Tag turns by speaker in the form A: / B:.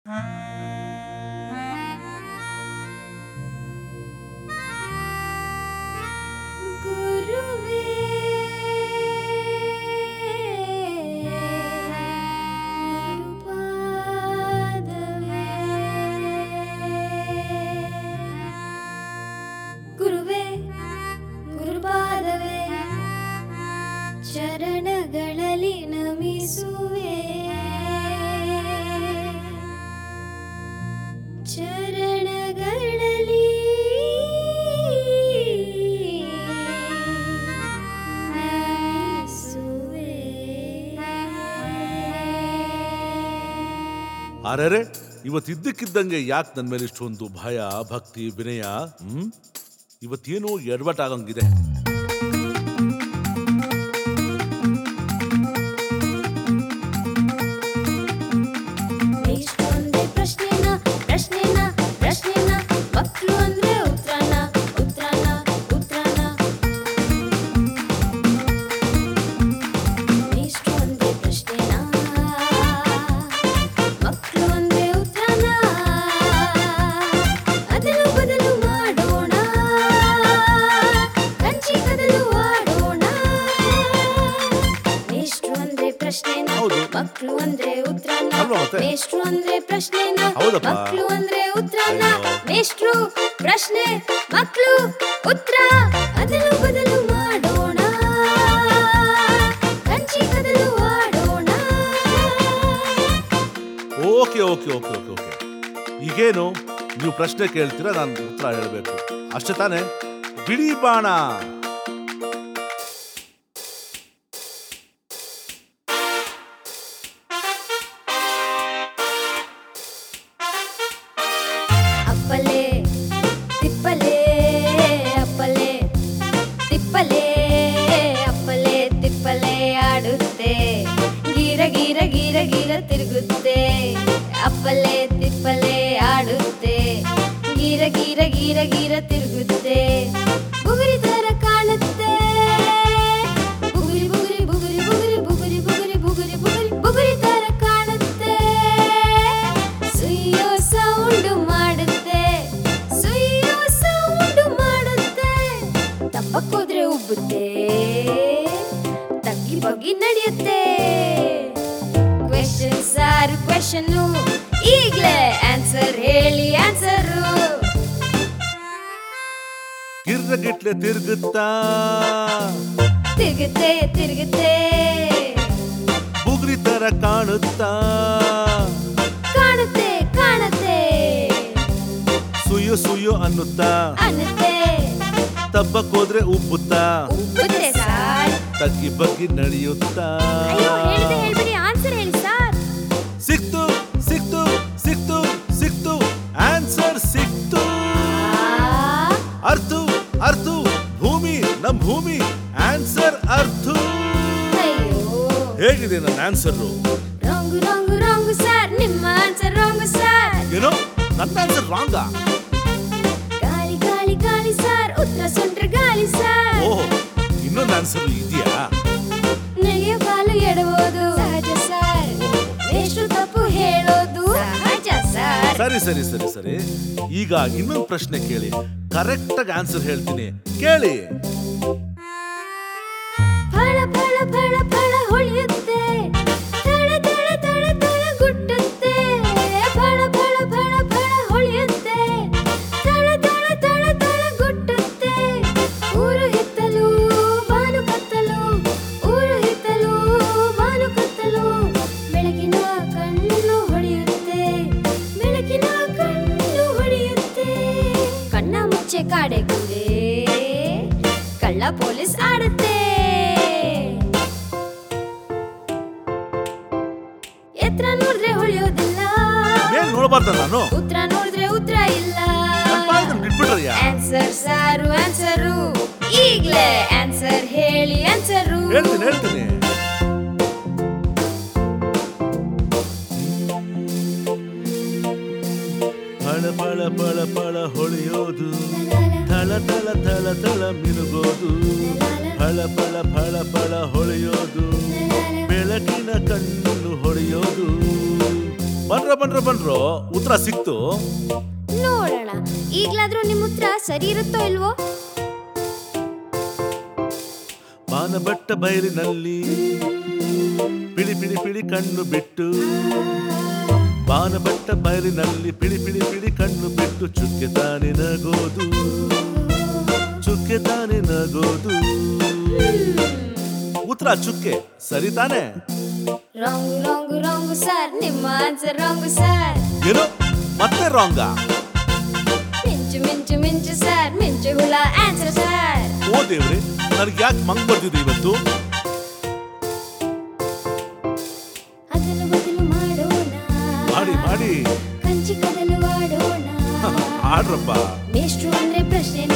A: ಗುರುವೇ ಗುರುಪಾದವೇ ಗುರುವೇ ಗುರುಪಾದವೇ ಚರಣಗಳಲ್ಲಿ ನಮಿಸುವೆ ಚರಣಗಳಲ್ಲಿ ನಮಿಸುವೆ.
B: ಅರೆರೆ ಇವತ್ತಿದ್ದಕ್ಕಿದ್ದಂಗೆ ಯಾಕೆ ನನ್ನ ಮೇಲೆ ಇಷ್ಟೊಂದು ಭಯ ಭಕ್ತಿ ವಿನಯ ಹ್ಮ್ ಇವತ್ತೇನೋ ಎಡವಟ್ಟಾಗಂಗಿದೆ
A: ಇಷ್ಟೊಂದೇ ಪ್ರಶ್ನೆನ ಪ್ರಶ್ನೆನ ಪ್ರಶ್ನೆನ ಮಕ್ಕಳು ಅಂದ್ರೆ ಉತ್ತರನ ಉತ್ತರನ ಉತ್ತರನ ಇಷ್ಟೊಂದೇ ಪ್ರಶ್ನೆನ ಮಕ್ಕಳು ಅಂದ್ರೆ ಉತ್ತರನ ಅದನ್ನು ಬದಲು ಮಾಡೋಣ ಕಂಚಿ ಕದಲು ಆಡೋಣ ಮೇಷ್ಟ್ರು ಅಂದ್ರೆ ಪ್ರಶ್ನೆನ
B: ಹೌದು.
A: ಮಕ್ಕಳು ಅಂದ್ರೆ ಉತ್ತರನ
B: ಅಲ್ವಾ ಮತ್ತೆ?
A: ಮೇಷ್ಟ್ರು ಅಂದ್ರೆ ಪ್ರಶ್ನೆನ
B: ಹೌದಪ್ಪ.
A: ಮಕ್ಕಳು ಅಂದ್ರೆ ಉತ್ತರನ
B: ಅಯ್ಯೋ.
A: ಮೇಷ್ಟ್ರು ಪ್ರಶ್ನೆ ಮಕ್ಕಳು ಉತ್ತರ ಅದನ್ನು ಬದಲು ಮಾಡೋಣ ಕಂಚಿ ಕದಲು ಆಡೋಣ
B: okay okay okay okay okay ಈಗೇನು ನೀವು ಪ್ರಶ್ನೆ ಕೇಳ್ತೀರಾ ನಾನು ಉತ್ತರ ಹೇಳಬೇಕು ಅಷ್ಟೇ ತಾನೇ ಬಿಳಿ ಬಾಣ
A: ಅಪ್ಪಲೆ ತಿಪ್ಪಲೆ ಅಪ್ಪಲೆ ತಿಪ್ಪಲೆ ಅಪ್ಪಲೆ ತಿಪ್ಪಲೆ ಆಡುತ್ತೆ ಗೀರ ಗೀರ ಗೀರ ಗೀರ ತಿರುಗುತ್ತೆ ಅಪ್ಪಲೆ ತಿಪ್ಪಲೆ ಆಡುತ್ತೆ ಗೀರ ಗೀರ ಗೀರ ಗೀರ ತಿರುಗುತ್ತೆ ಬುಗುರಿ ತರ ಕಾಣುತ್ತೆ ಬುಗುರಿ ಬುಗುರಿ ಬುಗುರಿ ಬುಗುರಿ ಬುಗುರಿ ಬುಗುರಿ ಬುಗುರಿ ಬುಗುರಿ ಬುಗುರಿ ತರ ಕಾಣುತ್ತೆ ಸುಯ್ಯೋ ಸೌಂಡ್ ಮಾಡುತ್ತೆ ಸುಯ್ಯೋ ಸೌಂಡ್ ಮಾಡುತ್ತೆ ತಪ್ಪಕ್ಕೋದ್ರೆ ಉಬ್ಬುತ್ತೆ ತಗ್ಗಿ ಬಗ್ಗಿ ನಡೆಯುತ್ತೆ ಕ್ವೆಶನ್ ಸಾರು ಕ್ವೆಶನ್ನು ಈಗ್ಲೇ ಆನ್ಸರ್ ಹೇಳಿ ಆನ್ಸರು
B: ಗಿರ್ರಗಿಟ್ಲೆ ತಿರುಗುತ್ತಾ
A: ತಿರುಗುತ್ತೆ ತಿರುಗುತ್ತೆ
B: ಬುಗ್ರಿ ತರ ಕಾಣುತ್ತಾ
A: ಕಾಣುತ್ತೆ ಕಾಣುತ್ತೆ
B: ಸುಯ್ಯೋ ಸುಯ್ಯೋ ಅನ್ನುತ್ತಾ
A: ಅನ್ನುತ್ತೆ
B: ತಬ್ಬಕ್ಕೋದ್ರೆ ಉಬ್ಬುತ್ತಾ
A: ಉಬ್ಬುತ್ತೆ ಸಾರ್
B: ತಗ್ಗಿ ಬಗ್ಗಿ ನಡೆಯುತ್ತಾ
A: ಅಯ್ಯೋ ಹೇಳಿದೆ ಹೇಳ್ಬಿಡಿ ಆನ್ಸರ್ ಹೇಳಿ ಸರ್
B: ಸಿಕ್ತು ಸಿಕ್ತು ಸಿಕ್ತು ಸಿಕ್ತು ಆನ್ಸರ್ ಸಿಕ್ತು ಅರ್ಥ ಅರ್ಥ ಭೂಮಿ ನಮ್ ಭೂಮಿ ಆನ್ಸರ್ ಅರ್ಥ
A: ಅಯ್ಯೋ
B: ಹೇಗಿದೆ ನನ್ನ answer
A: wrong wrong wrong sir ನಿಮ್ಮ ಆನ್ಸರ್ ರಾಂಗು ಸರ್
B: ಏನೋ ನನ್ನ ಆನ್ಸರ್ ರಾಂಗಾ
A: ಗಾಳಿ ಗಾಳಿ ಗಾಳಿ ಸರ್ ಉತ್ತರ ಸುಂಟ್ರ ಗಾಳಿ ಸರ್
B: ಓಹ್ ಇನ್ನೊಂದು ಆನ್ಸರ್ ಇದೆಯಾ
A: ನಡೆಯೋ ಕಾಲು ಎಡಬೋದು ಸಹಜ ಸರ್ ಎಷ್ಟು ತಪ್ಪು ಹೇಳೋದು ಸಹಜ ಸರ್
B: ಸರಿ ಸರಿ ಸರಿ ಸರಿ ಈಗ ಇನ್ನೊಂದು ಪ್ರಶ್ನೆ ಕೇಳಿ ಕರೆಕ್ಟ್ ಆಗಿ ಆನ್ಸರ್ ಹೇಳ್ತೀನಿ ಕೇಳಿ
A: ಫಳ ಫಳ ಫಳ ಫಳ ಹೊಳೆಯುತ್ತೆ ತಳ ತಳ ತಳ ತಳ ಗುಟ್ಟುತ್ತೆ ಫಳ ಫಳ ಫಳ ಫಳ ಹೊಳೆಯುತ್ತೆ ತಳ ತಳ ತಳ ತಳ ಗುಟ್ಟುತ್ತೆ ಊರು ಹಿತ್ತಲು ಬಾನು ಕತ್ತಲು ಊರು ಹಿತ್ತಲು ಬಾನು ಕತ್ತಲು ಬೆಳಗಿನ ಕಣ್ಣು ಹೊಳೆಯುತ್ತೆ ಬೆಳಗಿನ ಕಣ್ಣು ಹೊಳೆಯುತ್ತೆ ಕಣ್ಣ ಮುಚ್ಚೆ ಕಾಡೆಗುಡೆ ಕಳ್ಳ ಪೊಲೀಸ್ ಆಡುತ್ತೆ ಎತ್ರ ನೋಡಿದ್ರೆ ಹೊಳೆಯೋದಿಲ್ಲ
B: ಏನ್ ನೋಡ್ಬಾರ್ದ ನಾನು
A: ಉತ್ತರ ನೋಡಿದ್ರೆ ಉತ್ತರ ಇಲ್ಲ
B: ನನ್ ಬಾಯಿನ ಬಿಟ್ಬಿಟ್ರಯ್ಯ
A: ಆನ್ಸರ್ ಸಾರು ಆನ್ಸರು ಈಗ್ಲೇ ಆನ್ಸರ್ ಹೇಳಿ ಆನ್ಸರು
B: ಹೇಳ್ತೀನಿ ಹೇಳ್ತೀನಿ ಫಳ ಫಳ ಫಳ ಫಳ ಹೊಳೆಯೋದು ಥಳ ಥಳ ಥಳ ಥಳ ಮಿನುಗೋದು ಫಳ ಫಳ ಫಳ ಫಳ ಹೊಳೆಯೋದು ಬೆಳಕಿನ ಕಣ್ಣು ಹೊಡೆಯೋದು ಬನ್ರೋ ಬನ್ರೋ ಬನ್ರೋ ಉತ್ತರ ಸಿಕ್ತು
A: ನೋಡೋಣ ಈಗ್ಲಾದ್ರೂ ನಿಮ್ ಉತ್ತರ ಸರಿ ಇರುತ್ತೋ ಇಲ್ವೋ
B: ಬಾನಬಟ್ಟ ಬಯಲಿನಲ್ಲಿ ಪಿಳಿ ಪಿಳಿ ಪಿಳಿ ಕಣ್ಣು ಬಿಟ್ಟು ಬಾನಬಟ್ಟ ಬಯಲಿನಲ್ಲಿ ಪಿಳಿ ಪಿಳಿ ಪಿಳಿ ಕಣ್ಣು ಬಿಟ್ಟು ಚುಕ್ಕೆ ತಾನೆ ನಗೋದು ಚುಕ್ಕೆ ತಾನೆ ನಗೋದು ಉತ್ತರ ಚುಕ್ಕೆ ಸರಿ ತಾನೆ
A: ರಾಂಗು ರಾಂಗು ರಾಂಗು ಸರ್ ನಿಮ್ಮ ಆನ್ಸರ್ ರಾಂಗು ಸರ್
B: ಏನು ಮತ್ತೆ ರಾಂಗ
A: ಮಿಂಚು ಮಿಂಚು ಮಿಂಚು ಸರ್ ಮಿಂಚು ಹುಳ ಆನ್ಸರ್ ಸರ್
B: ಓ ದೇವ್ರೆ ನನಗೆ ಯಾಕೆ ಮಂಗ್ ಬರ್ತಿದೆ ಇವತ್ತು
A: ಅದಲು ಬದಲು ಮಾಡೋಣ
B: ಮಾಡಿ ಮಾಡಿ
A: ಕಂಚಿ ಕದಲು ಆಡೋಣ
B: ಆಡ್ರಪ್ಪ
A: ಮೇಷ್ಟ್ರು ಅಂದ್ರೆ ಪ್ರಶ್ನೆ